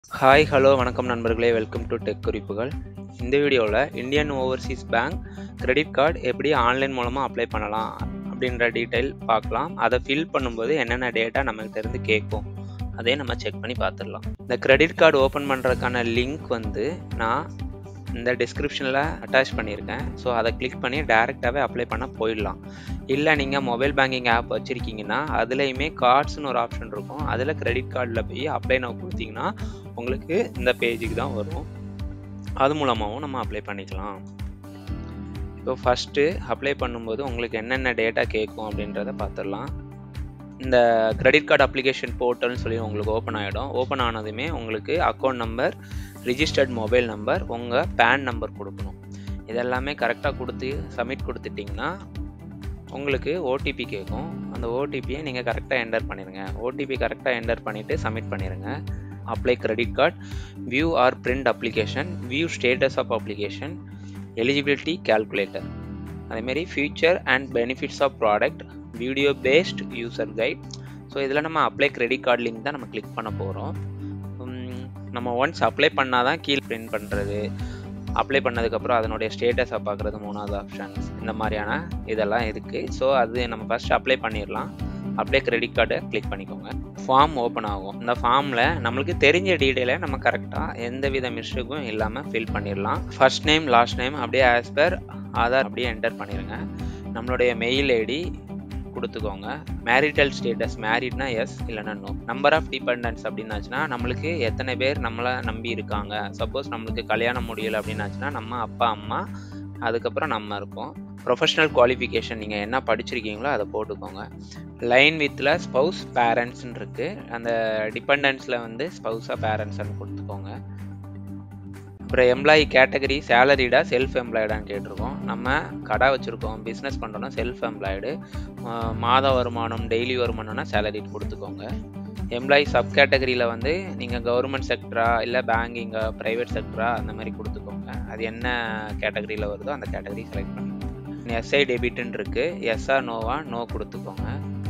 hi hello வணக்கம் நண்பர்களே welcome to tech குறிப்புகள் இந்த வீடியோவில் Indian Overseas Bank credit card எப்படி ஆன்லைன் மூலமாக அப்ளை பண்ணலாம் அப்படின்ற டீட்டெயில் பார்க்கலாம் அதை ஃபில் பண்ணும்போது என்னென்ன டேட்டா நமக்கு தெரிந்து கேட்கும் அதே நம்ம செக் பண்ணி பார்த்துடலாம் இந்த கிரெடிட் கார்டு ஓப்பன் பண்ணுறதுக்கான லிங்க் வந்து நான் இந்த டிஸ்கிரிப்ஷனில் அட்டாச் பண்ணியிருக்கேன் ஸோ அதை கிளிக் பண்ணி டேரெக்டாகவே அப்ளை பண்ண போயிடலாம் இல்லை நீங்கள் மொபைல் பேங்கிங் ஆப் வச்சுருக்கீங்கன்னா அதுலேயுமே கார்ட்ஸ்னு ஒரு ஆப்ஷன் இருக்கும் அதில் கிரெடிட் கார்டில் போய் அப்ளை நோ கொடுத்தீங்கன்னா உங்களுக்கு இந்த பேஜுக்கு தான் வரும் அது மூலமாகவும் நம்ம அப்ளை பண்ணிக்கலாம் இப்போ ஃபஸ்ட்டு அப்ளை பண்ணும்போது உங்களுக்கு என்னென்ன டேட்டா கேட்கும் அப்படின்றத பார்த்துடலாம் இந்த கிரெடிட் கார்டு அப்ளிகேஷன் போர்ட்டல்னு சொல்லி உங்களுக்கு ஓப்பன் ஆகிடும் ஓப்பன் ஆனதுமே உங்களுக்கு account number registered mobile number உங்கள் பேன் நம்பர் கொடுக்கணும் இதெல்லாமே கரெக்டாக கொடுத்து சப்மிட் கொடுத்துட்டிங்கன்னா உங்களுக்கு ஓடிபி கேட்கும் அந்த ஓடிபியை நீங்கள் கரெக்டாக என்டர் பண்ணிடுங்க ஓடிபி கரெக்டாக என்டர் பண்ணிவிட்டு சப்மிட் பண்ணிடுங்க apply credit card view or print application view status of application eligibility calculator அதேமாரி feature and benefits of product video based user guide so இதில் நம்ம அப்ளை கிரெடிட் கார்டு லிங்க் தான் நம்ம click பண்ண போகிறோம் நம்ம ஒன்ஸ் அப்ளை பண்ணால் தான் கீழ் பிரிண்ட் பண்ணுறது அப்ளை பண்ணதுக்கப்புறம் அதனுடைய ஸ்டேட்டஸை பார்க்குறது மூணாவது ஆப்ஷன்ஸ் இந்த மாதிரியான இதெல்லாம் இருக்குது ஸோ அது நம்ம ஃபஸ்ட் அப்ளை பண்ணிடலாம் அப்ளை கிரெடிட் கார்டை கிளிக் பண்ணிக்கோங்க ஃபார்ம் ஓப்பன் ஆகும் இந்த ஃபார்மில் நம்மளுக்கு தெரிஞ்ச டீட்டெயிலை நம்ம கரெக்டாக எந்த வித மிஸ்டேக்கும் இல்லாமல் ஃபில் பண்ணிடலாம் ஃபர்ஸ்ட் நேம் லாஸ்ட் நேம் அப்படியே ஆஸ் பர் ஆதார் அப்படியே என்டர் பண்ணிடுங்க நம்மளுடைய மெயில் ஐடி கொடுத்துக்கோங்க மேரிட்டல் ஸ்டேட்டஸ் மேரிட்னா எஸ் இல்லைனா நோ நம்பர் ஆஃப் டிபெண்டன்ஸ் அப்படின்னாச்சுன்னா நம்மளுக்கு எத்தனை பேர் நம்மளை நம்பி இருக்காங்க சப்போஸ் நம்மளுக்கு கல்யாணம் முடியலை அப்படின்னாச்சுன்னா நம்ம அப்பா அம்மா அதுக்கப்புறம் நம்ம இருப்போம் ப்ரொஃபஷனல் குவாலிஃபிகேஷன் நீங்கள் என்ன படிச்சிருக்கீங்களோ அதை போட்டுக்கோங்க லைன் வித்தில் ஸ்பௌஸ் பேரண்ட்ஸ்ன்னு இருக்குது அந்த டிபெண்டன்ஸில் வந்து ஸ்பௌஸாக பேரண்ட்ஸ்ன்னு கொடுத்துக்கோங்க அப்புறம் எம்ப்ளாயி கேட்டகரி சேலரிடா செல்ஃப் எம்ப்ளாய்டான்னு கேட்டிருக்கோம் நம்ம கடை வச்சுருக்கோம் பிஸ்னஸ் பண்ணுறோன்னா செல்ஃப் எம்ப்ளாய்டு மாத வருமானம் டெய்லி வருமானம்னா சேலரி கொடுத்துக்கோங்க எம்ப்ளாயி சப் கேட்டகரியில் வந்து நீங்கள் கவர்மெண்ட் செக்டரா இல்லை பேங்கிங்கா ப்ரைவேட் செக்டரா அந்த மாதிரி கொடுத்துக்கோங்க அது என்ன கேட்டகரியில் வருதோ அந்த கேட்டகரி செலக்ட் பண்ணிக்கோங்க எஸ்ஐ டெபிட்னு இருக்குது எஸ்ஆ நோவா நோ கொடுத்துக்கோங்க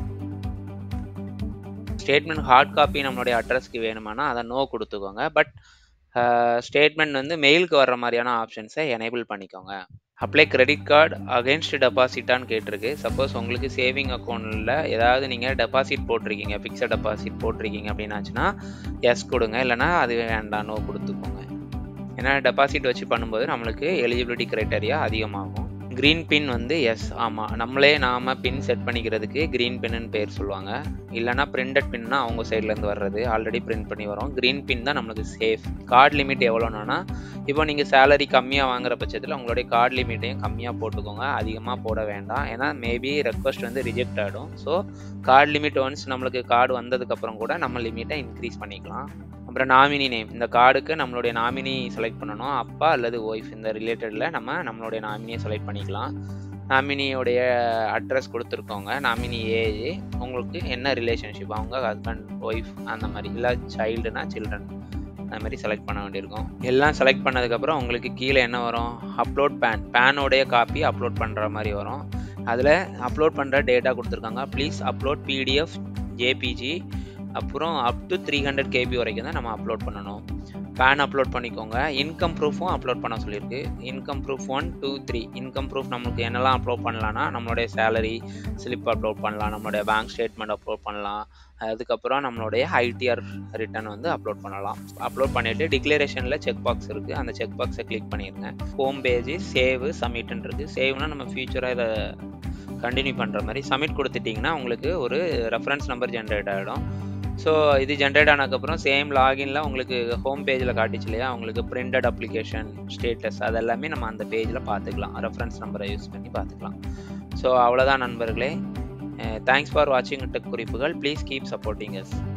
ஸ்டேட்மெண்ட் ஹார்ட் காப்பி நம்மளுடைய அட்ரஸ்க்கு வேணுமானா அதை நோ கொடுத்துக்கோங்க பட் ஸ்டேட்மெண்ட் வந்து மெயிலுக்கு வர்ற மாதிரியான ஆப்ஷன்ஸை எனேபிள் பண்ணிக்கோங்க அப்ளை கிரெடிட் கார்டு அகேன்ஸ்ட் டெபாசிட்டான்னு கேட்டிருக்கு சப்போஸ் உங்களுக்கு சேவிங் அக்கௌண்ட்டில் ஏதாவது நீங்கள் டெபாசிட் போட்டிருக்கீங்க ஃபிக்ஸட் டெபாசிட் போட்டிருக்கீங்க அப்படின்னாச்சுன்னா எஸ் கொடுங்க இல்லைனா அது வேண்டாம் நோ கொடுத்துக்கோங்க ஏன்னா டெபாசிட் வச்சு பண்ணும்போது நம்மளுக்கு எலிஜிபிலிட்டி க்ரைட்டரியா அதிகமாகும் க்ரீன் பின் வந்து எஸ் ஆமாம் நம்மளே நாம் பின் செட் பண்ணிக்கிறதுக்கு க்ரீன் பின்னு பேர் சொல்லுவாங்க இல்லைனா பிரிண்டட் பின்னா அவங்க சைட்லேருந்து வர்றது ஆல்ரெடி பிரிண்ட் பண்ணி வரும் க்ரீன் பின் தான் நம்மளுக்கு சேஃப் கார்டு லிமிட் எவ்வளோனா இப்போ நீங்கள் சேலரி கம்மியாக வாங்குற பட்சத்தில் உங்களுடைய கார்டு லிமிட்டையும் கம்மியாக போட்டுக்கோங்க அதிகமாக போட வேண்டாம் ஏன்னா மேபி ரெக்வஸ்ட் வந்து ரிஜெக்ட் ஆகிடும் ஸோ கார்டு லிமிட் ஒன்ஸ் நம்மளுக்கு கார்டு வந்ததுக்கப்புறம் கூட நம்ம லிமிட்டை இன்க்ரீஸ் பண்ணிக்கலாம் அப்புறம் நாமினி நேம் இந்த கார்டுக்கு நம்மளுடைய நாமினி செலக்ட் பண்ணணும் அப்பா அல்லது ஒய்ஃப் இந்த ரிலேட்டடில் நம்ம நம்மளுடைய நாமினியை செலக்ட் பண்ணிக்கலாம் நாமினியோடைய அட்ரஸ் கொடுத்துருக்கோங்க நாமினி ஏஜ் உங்களுக்கு என்ன ரிலேஷன்ஷிப் அவங்க ஹஸ்பண்ட் ஒய்ஃப் அந்த மாதிரி இல்லை சைல்டுனா சில்ட்ரன் அந்த மாதிரி செலக்ட் பண்ண வேண்டியிருக்கும் எல்லாம் செலக்ட் பண்ணதுக்கப்புறம் உங்களுக்கு கீழே என்ன வரும் அப்லோட் பேன் பேனோடைய காப்பி அப்லோட் பண்ணுற மாதிரி வரும் அதில் அப்லோட் பண்ணுற டேட்டா கொடுத்துருக்காங்க ப்ளீஸ் அப்லோட் பிடிஎஃப் ஜேபிஜி அப்புறம் up to three hundred KB வரைக்கும் தான் நம்ம அப்லோட் பண்ணணும் பேன் அப்லோட் பண்ணிக்கோங்க இன்கம் ப்ரூஃபும் அப்லோட் பண்ண சொல்லியிருக்கு income proof one two three income proof நம்மளுக்கு என்னெல்லாம் அப்லோட் பண்ணலான்னா நம்மளுடைய சேலரி ஸ்லிப் அப்லோட் பண்ணலாம் நம்மளுடைய பேங்க் ஸ்டேட்மெண்ட் அப்லோட் பண்ணலாம் அதுக்கப்புறம் நம்மளுடைய ஐடிஆர் ரிட்டர்ன் வந்து அப்லோட் பண்ணலாம் அப்லோட் பண்ணிவிட்டு டிக்ளரேஷனில் செக் பாக்ஸ் இருக்குது அந்த செக் பாக்ஸை கிளிக் பண்ணிடுங்க ஹோம் பேஜ் சேவ் சப்மிட்னு இருக்குது சேவ்னா நம்ம ஃபியூச்சராக இதை கண்டினியூ பண்ணுற மாதிரி சப்மிட் கொடுத்துட்டிங்கன்னா உங்களுக்கு ஒரு ரெஃபரன்ஸ் நம்பர் ஜென்ரேட் ஆகிடும் ஸோ இது ஜென்ரேட் ஆனதுக்கப்புறம் சேம் லாகின்ல உங்களுக்கு ஹோம் பேஜில் காட்டிச்சு இல்லையா உங்களுக்கு பிரிண்டட் அப்ளிகேஷன் ஸ்டேட்டஸ் அதெல்லாமே நம்ம அந்த பேஜில் பார்த்துக்கலாம் ரெஃபரன்ஸ் நம்பரை யூஸ் பண்ணி பார்த்துக்கலாம் ஸோ அவ்வளோதான் நண்பர்களே தேங்க்ஸ் ஃபார் வாட்சிங் டெக் குறிப்புகள் ப்ளீஸ் கீப் சப்போர்ட்டிங் எஸ்